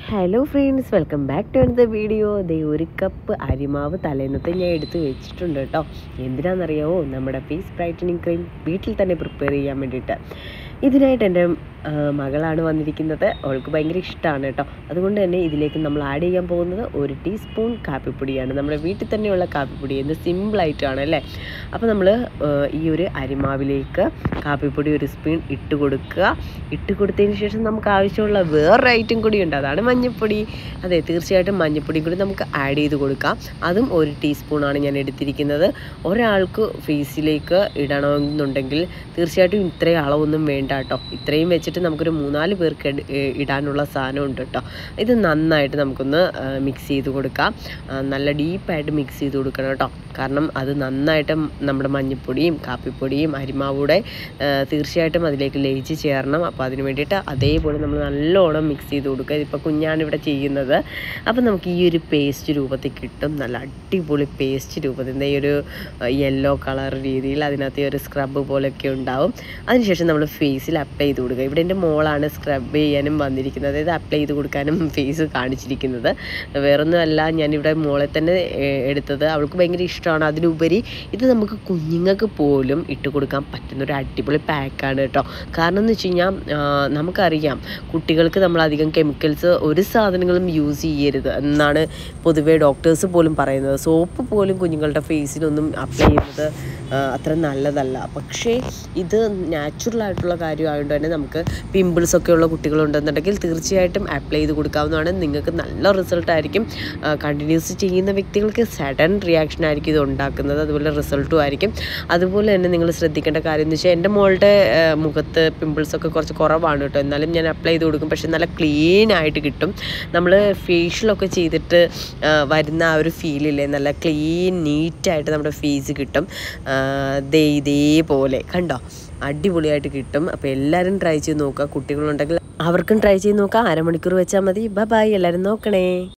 hello friends welcome back to the video ദേ ഒരു cup അരിമാവ് തലേന്നത്തെ ഞാൻ എടുത്ത് വെച്ചിട്ടുണ്ട് കേട്ടോ എന്തിനാണെന്നറിയാമോ നമ്മുടെ ഫേസ് ബ്രൈറ്റനിങ് ക്രീം വീട്ടിൽ തന്നെ പ്രിപ്പയർ ചെയ്യാൻ വേണ്ടിയിട്ട് ഇതിനായിട്ട് എൻ്റെ ആ, മകളാണ് വന്നിരിക്കുന്നത് അവൾക്ക് ഭയങ്കര ഇഷ്ടമാണ് കേട്ടോ അതുകൊണ്ട് തന്നെ ഇതിലേക്ക് നമ്മൾ ആഡ് ചെയ്യാൻ പോകുന്നത് ഒരു ടീസ്പൂൺ കാപ്പിപ്പൊടിയാണ് നമ്മുടെ വീട്ടിൽ തന്നെയുള്ള കാപ്പിപ്പൊടി എന്ത് സിമ്പിളായിട്ടാണ് അല്ലേ അപ്പോൾ നമ്മൾ ഈ ഒരു അരിമാവിലേക്ക് കാപ്പിപ്പൊടി ഒരു സ്പൂൺ ഇട്ട് കൊടുക്കുക ഇട്ട് കൊടുത്തതിന് ശേഷം നമുക്ക് ആവശ്യമുള്ള വേറൊരു ഐറ്റം കൂടി ഉണ്ട് അതാണ് മഞ്ഞൾപ്പൊടി അതെ തീർച്ചയായിട്ടും മഞ്ഞൾപ്പൊടി കൂടി നമുക്ക് ആഡ് ചെയ്ത് കൊടുക്കാം അതും ഒരു ടീസ്പൂണാണ് ഞാൻ എടുത്തിരിക്കുന്നത് ഒരാൾക്ക് ഫേസിലേക്ക് ഇടണമെന്നുണ്ടെങ്കിൽ തീർച്ചയായിട്ടും ഇത്രയും അളവൊന്നും വേണ്ട കേട്ടോ ഇത്രയും വെച്ചിട്ട് നമുക്കൊരു മൂന്നാല് പേർക്ക് ഇട- ഏ, ഇടാനുള്ള സാധനം ഉണ്ട് കേട്ടോ ഇത് നന്നായിട്ട് നമുക്കൊന്ന് മിക്സ് ചെയ്ത് കൊടുക്കാം ആ, നല്ല ഡീപ്പായിട്ട് മിക്സ് ചെയ്ത് കൊടുക്കണം കേട്ടോ കാരണം അത് നന്നായിട്ട് നമ്മുടെ മഞ്ഞൾപ്പൊടിയും കാപ്പിപ്പൊടിയും അരിമാവൂടെ ആ, തീർച്ചയായിട്ടും അതിലേക്ക് ലയിച്ച് ചേരണം അപ്പോൾ അതിന് വേണ്ടിയിട്ട് അതേപോലെ നമ്മൾ നല്ലോണം മിക്സ് ചെയ്ത് കൊടുക്കുക ഇതിപ്പോൾ കുഞ്ഞാണ് ഇവിടെ ചെയ്യുന്നത് അപ്പോൾ നമുക്ക് ഈ ഒരു പേസ്റ്റ് രൂപത്തിൽ കിട്ടും നല്ല അടിപൊളി പേസ്റ്റ് രൂപത്തിൽ എന്താ ഈ ഒരു യെല്ലോ കളർ രീതിയിൽ അതിനകത്ത് ഈ ഒരു സ്ക്രബ് പോലെയൊക്കെ ഉണ്ടാവും അതിനുശേഷം നമ്മൾ ഫേസിൽ അപ്ലൈ ചെയ്ത് കൊടുക്കുക ഇവിടെ എൻ്റെ മോളാണ് സ്ക്രബ് ചെയ്യാനും വന്നിരിക്കുന്നത് അതായത് അപ്ലൈ ചെയ്ത് കൊടുക്കാനും ഫേസ് കാണിച്ചിരിക്കുന്നത് വേറൊന്നുമല്ല ഞാനിവിടെ മോളെ തന്നെ ഏ, എടുത്തത് അവൾക്ക് ഭയങ്കര ഇഷ്ടമാണ് അതിനുപരി ഇത് നമുക്ക് കുഞ്ഞുങ്ങൾക്ക് പോലും ഇട്ട് കൊടുക്കാൻ പറ്റുന്ന ഒരു അടിപൊളി പാക്കാണ് കേട്ടോ കാരണം എന്ന് വെച്ച് കഴിഞ്ഞാൽ നമുക്കറിയാം കുട്ടികൾക്ക് നമ്മൾ അധികം കെമിക്കൽസ് ഒരു സാധനങ്ങളും യൂസ് ചെയ്യരുത് എന്നാണ് പൊതുവേ ഡോക്ടേഴ്സ് പോലും പറയുന്നത് സോപ്പ് പോലും കുഞ്ഞുങ്ങളുടെ ഫേസിലൊന്നും അപ്ലൈ ചെയ്യുന്നത് ആ, അത്ര നല്ലതല്ല പക്ഷേ ഇത് നാച്ചുറൽ ആയിട്ടുള്ള കാര്യമായതുകൊണ്ട് തന്നെ നമുക്ക് പിമ്പിൾസ് ഒക്കെ ഉള്ള കുട്ടികളുണ്ടെന്നുണ്ടെങ്കിൽ തീർച്ചയായിട്ടും അപ്ലൈ ചെയ്ത് കൊടുക്കാവുന്നതാണ് നിങ്ങൾക്ക് നല്ല റിസൾട്ട് ആയിരിക്കും കണ്ടിന്യൂസ് ചെയ്യുന്ന വ്യക്തികൾക്ക് സഡൻ റിയാക്ഷൻ ആയിരിക്കും ഇത് ഉണ്ടാക്കുന്നത് അതുപോലെ റിസൾട്ടും ആയിരിക്കും അതുപോലെ തന്നെ നിങ്ങൾ ശ്രദ്ധിക്കേണ്ട കാര്യം എന്ന് വെച്ചാൽ എൻ്റെ മോളുടെ ആ, മുഖത്ത് പിമ്പിൾസ് ഒക്കെ കുറച്ച് കുറവാണ് കേട്ടോ എന്നാലും ഞാൻ അപ്ലൈ ചെയ്ത് കൊടുക്കും പക്ഷെ നല്ല ക്ലീൻ ആയിട്ട് കിട്ടും നമ്മൾ ഫേഷ്യലൊക്കെ ചെയ്തിട്ട് ആ, വരുന്ന ആ ഒരു ഫീലില്ലേ നല്ല ക്ലീൻ നീറ്റായിട്ട് നമ്മുടെ ഫേസ് കിട്ടും ആ, ദേ ഇതേപോലെ കണ്ടോ അടിപൊളിയായിട്ട് കിട്ടും അപ്പോൾ എല്ലാവരും ട്രൈ ചെയ്ത് നോക്കുക കുട്ടികളുണ്ടെങ്കിൽ അവർക്കും ട്രൈ ചെയ്ത് നോക്കാം അരമണിക്കൂർ വെച്ചാൽ മതി ബൈ ബൈ എല്ലാവരും നോക്കണേ